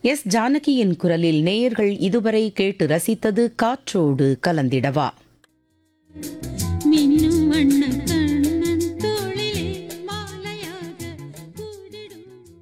S ஜானகியின் குரலில் நேயர்கள் இதுவரை கேட்டு ரசித்தது காற்றோடு கலந்திடவா மின்னும் வண்ணக் கண்ணன் தோளிலே மாலையாக கூடிடும்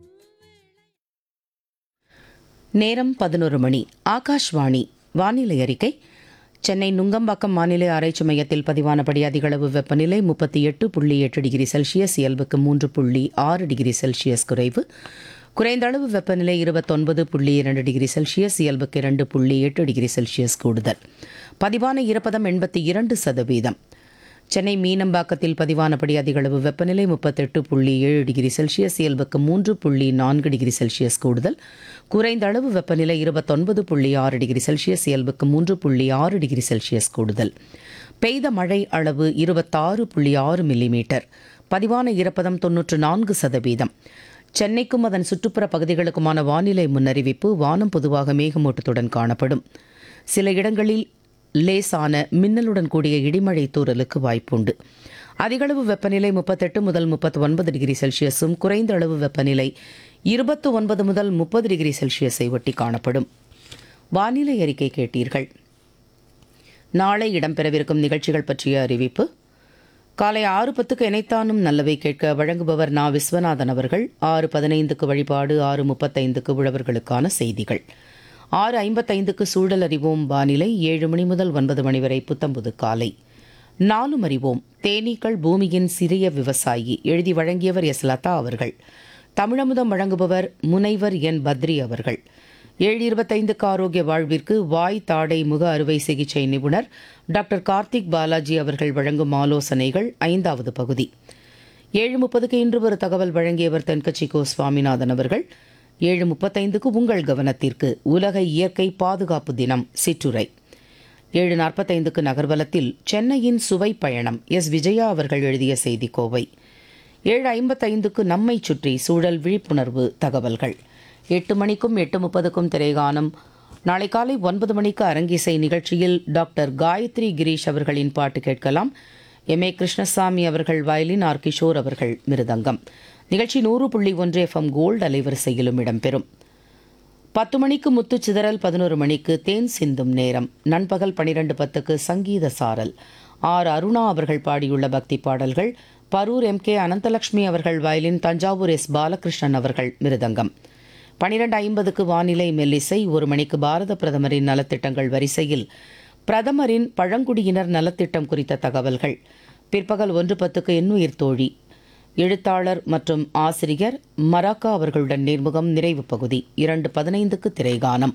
நேரம் பதினொரு மணி ஆகாஷ்வாணி வானிலை அறிக்கை சென்னை நுங்கம்பாக்கம் வானிலை ஆராய்ச்சி மையத்தில் பதிவானபடி அதிகளவு வெப்பநிலை முப்பத்தி எட்டு புள்ளி எட்டு டிகிரி செல்சியஸ் இயல்புக்கு மூன்று புள்ளி ஆறு டிகிரி செல்சியஸ் குறைவு குறைந்த அளவு வெப்பநிலை இருபத்தொன்பது புள்ளி இரண்டு டிகிரி செல்சியஸ் இயல்புக்கு இரண்டு புள்ளி எட்டு டிகிரி செல்சியஸ் கூடுதல் பதிவான ஈரப்பதம் எண்பத்தி இரண்டு சதவீதம் சென்னை மீனம்பாக்கத்தில் பதிவானபடி அதிகளவு வெப்பநிலை முப்பத்தெட்டு புள்ளி ஏழு டிகிரி செல்சியஸ் இயல்புக்கு மூன்று புள்ளி நான்கு டிகிரி செல்சியஸ் கூடுதல் குறைந்த அளவு வெப்பநிலை இருபத்தொன்பது புள்ளி ஆறு டிகிரி செல்சியஸ் இயல்புக்கு மூன்று புள்ளி ஆறு டிகிரி செல்சியஸ் கூடுதல் பெய்த மழை அளவு இருபத்தாறு புள்ளி ஆறு மில்லிமீட்டர் பதிவான ஈரப்பதம் தொன்னூற்று நான்கு சதவீதம் சென்னைக்கும் அதன் சுற்றுப்புற பகுதிகளுக்குமான வானிலை முன்னறிவிப்பு வானம் பொதுவாக மேகமூட்டத்துடன் காணப்படும் சில இடங்களில் லேசான மின்னலுடன் கூடிய இடிமழை தூறலுக்கு வாய்ப்புண்டு அதிகளவு வெப்பநிலை முப்பத்தெட்டு முதல் முப்பத்தி ஒன்பது டிகிரி செல்சியஸும் குறைந்த அளவு வெப்பநிலை இருபத்து ஒன்பது முதல் முப்பது டிகிரி செல்சியஸை ஒட்டி காணப்படும் வானிலை அறிக்கை கேட்டீர்கள் நாளை இடம்பெறவிருக்கும் நிகழ்ச்சிகள் பற்றிய அறிவிப்பு காலை ஆறு பத்துக்கு இணைத்தானும் நல்லவை கேட்க வழங்குபவர் நா விஸ்வநாதன் அவர்கள் ஆறு பதினைந்துக்கு வழிபாடு ஆறு முப்பத்தைந்துக்கு உழவர்களுக்கான செய்திகள் ஆறு ஐம்பத்தைந்துக்கு சூழல் அறிவோம் வானிலை ஏழு மணி முதல் ஒன்பது மணி வரை புத்தம்புது காலை நாலும் அறிவோம் தேனீக்கள் பூமியின் சிறிய விவசாயி எழுதி வழங்கியவர் எஸ் லதா அவர்கள் தமிழமுதம் வழங்குபவர் முனைவர் என் பத்ரி அவர்கள் ஏழு இருபத்தைந்துக்கு ஆரோக்கிய வாழ்விற்கு வாய் தாடை முக அறுவை சிகிச்சை நிபுணர் டாக்டர் கார்த்திக் பாலாஜி அவர்கள் வழங்கும் ஆலோசனைகள் ஐந்தாவது பகுதி ஏழு முப்பதுக்கு இன்று ஒரு தகவல் வழங்கியவர் தென்கட்சி கோ சுவாமிநாதன் அவர்கள் ஏழு முப்பத்தைந்துக்கு உங்கள் கவனத்திற்கு உலக இயற்கை பாதுகாப்பு தினம் சிற்றுரை ஏழு நாற்பத்தைந்துக்கு நகர்வலத்தில் சென்னையின் சுவை பயணம் எஸ் விஜயா அவர்கள் எழுதிய செய்தி கோவை ஏழு ஐம்பத்தைந்துக்கு நம்மை சுற்றி சூழல் விழிப்புணர்வு தகவல்கள் எட்டு மணிக்கும் எட்டு முப்பதுக்கும் திரைகானம் நாளை காலை ஒன்பது மணிக்கு அரங்கிசை நிகழ்ச்சியில் டாக்டர் காயத்ரி கிரீஷ் அவர்களின் பாட்டு கேட்கலாம் எம் ஏ கிருஷ்ணசாமி அவர்கள் வயலின் ஆர் கிஷோர் அவர்கள் மிருதங்கம் நிகழ்ச்சி நூறு புள்ளி ஒன்று எஃப்எம் கோல்டு அலைவரிசையிலும் இடம்பெறும் பத்து மணிக்கு முத்து சிதறல் பதினோரு மணிக்கு தேன் சிந்தும் நேரம் நண்பகல் பனிரெண்டு பத்துக்கு சங்கீத சாரல் ஆர் அருணா அவர்கள் பாடியுள்ள பக்தி பாடல்கள் பரூர் எம் கே அனந்தலட்சுமி அவர்கள் வயலின் தஞ்சாவூர் எஸ் பாலகிருஷ்ணன் அவர்கள் மிருதங்கம் பனிரெண்டு ஐம்பதுக்கு வானிலை மெல்லிசை ஒரு மணிக்கு பாரத பிரதமரின் நலத்திட்டங்கள் வரிசையில் பிரதமரின் பழங்குடியினர் நலத்திட்டம் குறித்த தகவல்கள் பிற்பகல் ஒன்று பத்துக்கு எண்ணுயிர் தோழி எழுத்தாளர் மற்றும் ஆசிரியர் மராக்கா அவர்களுடன் நேர்முகம் நிறைவு பகுதி இரண்டு பதினைந்துக்கு திரைகானம்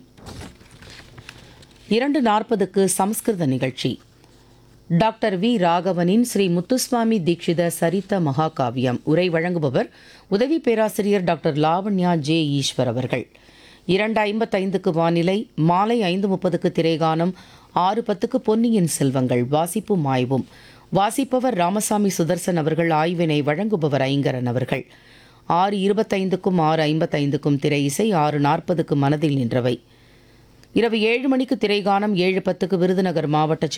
இரண்டு நாற்பதுக்கு சமஸ்கிருத நிகழ்ச்சி டாக்டர் வி ராகவனின் ஸ்ரீ முத்துசுவாமி தீட்சித சரித்த மகாகாவியம் உரை வழங்குபவர் உதவி பேராசிரியர் டாக்டர் லாவண்யா ஜே ஈஸ்வர் அவர்கள் இரண்டு ஐம்பத்தைந்துக்கு வானிலை மாலை ஐந்து முப்பதுக்கு திரைகானம் ஆறு பத்துக்கு பொன்னியின் செல்வங்கள் வாசிப்பும் ஆய்வும் வாசிப்பவர் ராமசாமி சுதர்சன் அவர்கள் ஆய்வினை வழங்குபவர் ஐங்கரன் அவர்கள் ஆறு இருபத்தைந்துக்கும் ஆறு ஐம்பத்தைந்துக்கும் திரை இசை ஆறு நாற்பதுக்கு மனதில் நின்றவை இரவு ஏழு மணிக்கு திரைகானம் ஏழு பத்துக்கு விருதுநகர் மாவட்ட